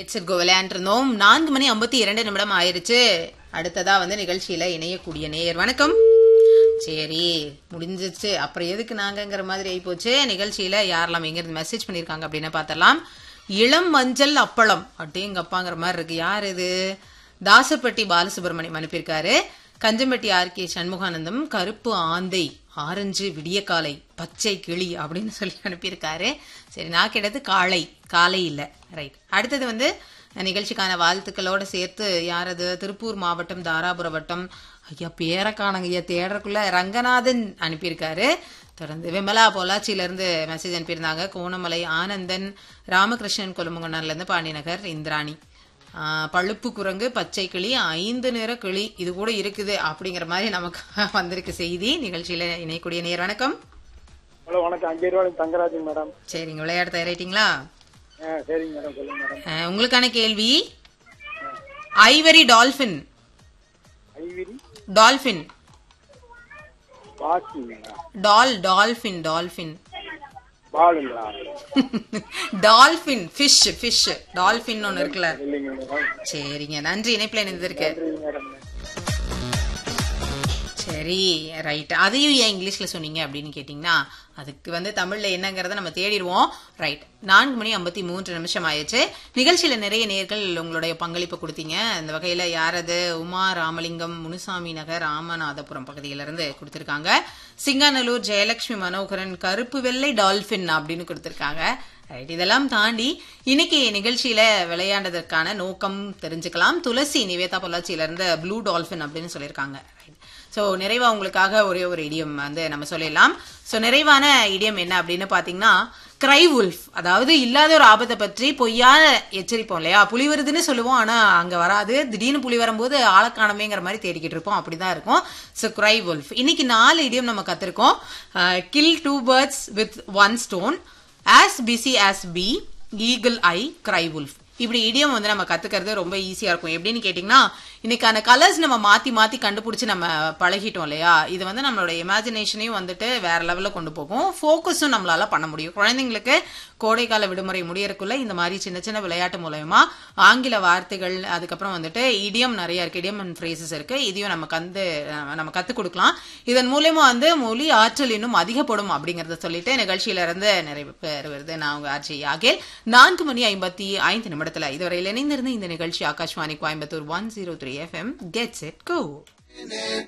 gets it கோ விளையாண்டுருந்தோம் நான்கு மணி ஐம்பத்தி இரண்டு நிமிடம் ஆயிருச்சு அடுத்ததா வந்து நிகழ்ச்சியில இணையக்கூடிய நேயர் வணக்கம் சரி முடிஞ்சிச்சு அப்புறம் எதுக்கு நாங்கங்கிற மாதிரி ஆயிப்போச்சு நிகழ்ச்சியில யாரெல்லாம் எங்க இருந்து மெசேஜ் பண்ணிருக்காங்க அப்படின்னு பார்த்தரலாம் இளம் மஞ்சள் அப்பளம் அப்படிங்கப்பாங்கிற மாதிரி இருக்கு யார் இது தாசப்பட்டி பாலசுப்ரமணியம் அனுப்பியிருக்காரு கஞ்சம்பட்டி ஆர் கே சண்முகானந்தம் கருப்பு ஆந்தை ஆரஞ்சு விடியக்காலை பச்சை கிளி அப்படின்னு சொல்லி அனுப்பியிருக்காரு சரி நான் கேட்டது காளை காலை இல்ல ரைட் அடுத்தது வந்து நிகழ்ச்சிக்கான வாழ்த்துக்களோட சேர்த்து யார் அது திருப்பூர் மாவட்டம் தாராபுர வட்டம் ஐயா பேரை காணுங்க ஐயா தேடுறதுக்குள்ள ரங்கநாதன் அனுப்பியிருக்காரு தொடர்ந்து விமலா பொள்ளாச்சியில இருந்து மெசேஜ் அனுப்பியிருந்தாங்க கோணமலை ஆனந்தன் ராமகிருஷ்ணன் கொலுமங்கண்ணன்ல இருந்து பாண்டிநகர் இந்திராணி ஆஹ் பழுப்பு குரங்கு பச்சை கிளி ஐந்து நிற கிளி இது கூட இருக்குது அப்படிங்கிற மாதிரி நமக்கு வந்திருக்கு செய்தி நிகழ்ச்சியில இணையக்கூடிய நேர் வணக்கம் ஹலோ வணக்கம் அஞ்சு ரூபாய் தங்கராஜன் மேடம் சரிங்க விளையாட தயாரிட்டீங்களா ஆ சரிங்க மேடம் சொல்லுங்க மேடம் ஆஹ் உங்களுக்கான கேள்வி ஐவரி டால்பின் ஐவிரி டால்பின் பாக்கிங்களா டால் டால்பின் டால்பின் பாலுங்களா டால்பின் ஃபிஷ் ஃபிஷ் டால்பின் ஒன்று இருக்குல்ல இல்லைங்க மேடம் சரிங்க நன்றி இணைப்பில் இணைந்திருக்கு சரிங்க மேடம் சரி ரைட் அதையும் ஏன் இங்கிலீஷ்ல சொன்னீங்க அப்படின்னு கேட்டிங்கன்னா அதுக்கு வந்து தமிழ்ல என்னங்கிறத நம்ம தேடிடுவோம் ரைட் நான்கு மணி ஐம்பத்தி மூன்று நிமிஷம் ஆயிடுச்சு நிகழ்ச்சியில நிறைய நேர்கள் உங்களுடைய பங்களிப்பு கொடுத்தீங்க இந்த வகையில யாரது உமா ராமலிங்கம் முனுசாமி நகர் ராமநாதபுரம் பகுதியில இருந்து கொடுத்திருக்காங்க சிங்காநல்லூர் ஜெயலட்சுமி மனோகரன் கருப்பு வெள்ளை டால்பின் அப்படின்னு கொடுத்திருக்காங்க ரைட் இதெல்லாம் தாண்டி இன்னைக்கு நிகழ்ச்சியில விளையாண்டதற்கான நோக்கம் தெரிஞ்சுக்கலாம் துளசி நிவேதா பொள்ளாச்சியில இருந்து ப்ளூ டால்பின் அப்படின்னு சொல்லியிருக்காங்க ரைட் ஸோ நிறைவா உங்களுக்காக ஒரே ஒரு இடியம் வந்து நம்ம சொல்லிடலாம் ஸோ நிறைவான இடியம் என்ன அப்படின்னு பாத்தீங்கன்னா கிரை உல்ஃப் அதாவது இல்லாத ஒரு ஆபத்தை பற்றி பொய்யான எச்சரிப்போம் இல்லையா புலி வருதுன்னு சொல்லுவோம் ஆனா அங்க வராது திடீர்னு புலி வரும்போது ஆளக்கானமேங்கிற மாதிரி தேடிக்கிட்டு இருப்போம் அப்படிதான் இருக்கும் ஸோ கிரை உல்ஃப் இன்னைக்கு நாலு இடியம் நம்ம கத்திருக்கோம் kill two birds with one stone as busy as bee eagle eye cry wolf இப்படி இடியம் வந்து நம்ம கத்துக்கிறது ரொம்ப ஈஸியா இருக்கும் எப்படின்னு கேட்டீங்கன்னா இன்னைக்கான கலர்ஸ் நம்ம மாத்தி மாத்தி கண்டுபிடிச்சு நம்ம பழகிட்டோம் இல்லையா இது வந்து நம்மளோட இமேஜினேஷனையும் வந்துட்டு வேற லெவல்ல கொண்டு போகும் ஃபோக்கஸும் நம்மளால பண்ண முடியும் குழந்தைங்களுக்கு கோடைக்கால விடுமுறை முடியறதுக்குள்ள இந்த மாதிரி சின்ன சின்ன விளையாட்டு மூலயமா ஆங்கில வார்த்தைகள் அதுக்கப்புறம் வந்துட்டு இடியம் நிறைய இருக்கு இடியம் அண்ட் ஃப்ரேசஸ் இருக்கு இதையும் நமக்கு வந்து அஹ், நம்ம கத்துக் கொடுக்கலாம் இதன் மூலயமா வந்து மொழி ஆற்றல் இன்னும் அதிகப்படும் அப்படிங்கறத சொல்லிட்டு நிகழ்ச்சியில இருந்து நிறைவு பெறுவது நான் உங்க ஆட்சி ஆகேல் நான்கு மணி ஐம்பத்தி ஐந்து நிமிடத்துல இதுவரையில் இணைந்திருந்த இந்த நிகழ்ச்சி Akashvani Coimbatore one zero three FM gets it go